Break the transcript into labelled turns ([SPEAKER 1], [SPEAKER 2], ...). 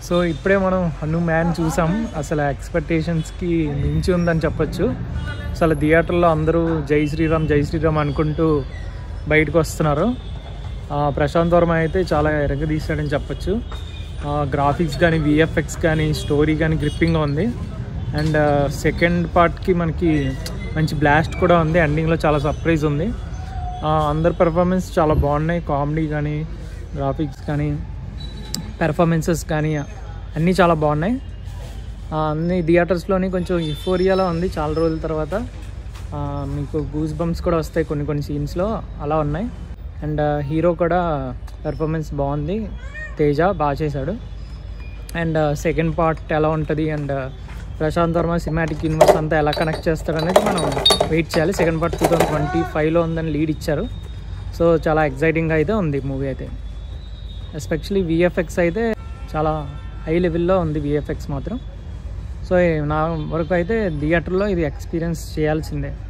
[SPEAKER 1] so ఇప్పుడే మనం Hanu man చూసాం అసలు ఎక్స్పెక్టేషన్స్కి మించి ఉందని చెప్పొచ్చు అసలు థియేటర్లో అందరూ జై శ్రీరామ్ జై శ్రీరామ్ అనుకుంటూ బయటకు వస్తున్నారు ఆ, ప్రశాంత్ వర్మ అయితే చాలా ఎరగదీశాడని చెప్పొచ్చు గ్రాఫిక్స్ కానీ విఎఫ్ఎక్స్ కానీ స్టోరీ కానీ గ్రిప్పింగ్గా ఉంది అండ్ సెకండ్ పార్ట్కి మనకి మంచి బ్లాస్ట్ కూడా ఉంది ఎండింగ్లో చాలా సర్ప్రైజ్ ఉంది ఆ, అందరి పెర్ఫార్మెన్స్ చాలా బాగున్నాయి కామెడీ కానీ గ్రాఫిక్స్ కానీ పెర్ఫార్మెన్సెస్ కానీ అన్నీ చాలా బాగున్నాయి ఆ, అన్ని థియేటర్స్లోని కొంచెం ఇఫోరియాలో ఉంది చాలా రోజుల తర్వాత ఆ, మీకు గూస్ బంప్స్ కూడా వస్తాయి కొన్ని కొన్ని సీన్స్లో అలా ఉన్నాయి అండ్ హీరో కూడా పెర్ఫార్మెన్స్ బాగుంది తేజ బాగా చేశాడు అండ్ సెకండ్ పార్ట్ ఎలా ఉంటుంది and Prashanth Varma cinematic universe అంతా ఎలా కనెక్ట్ చేస్తాడు అనేది మనం వెయిట్ చేయాలి second part two thousand twenty ఫైవ్లో ఉందని లీడ్ ఇచ్చారు సో చాలా ఎగ్జైటింగ్గా అయితే ఉంది మూవీ అయితే ఎస్పెషలీ విఎఫ్ఎక్స్ అయితే చాలా హై లెవెల్లో ఉంది విఎఫ్ఎక్స్ మాత్రం సో నా వరకు అయితే థియేటర్లో ఇది ఎక్స్పీరియన్స్ చేయాల్సిందే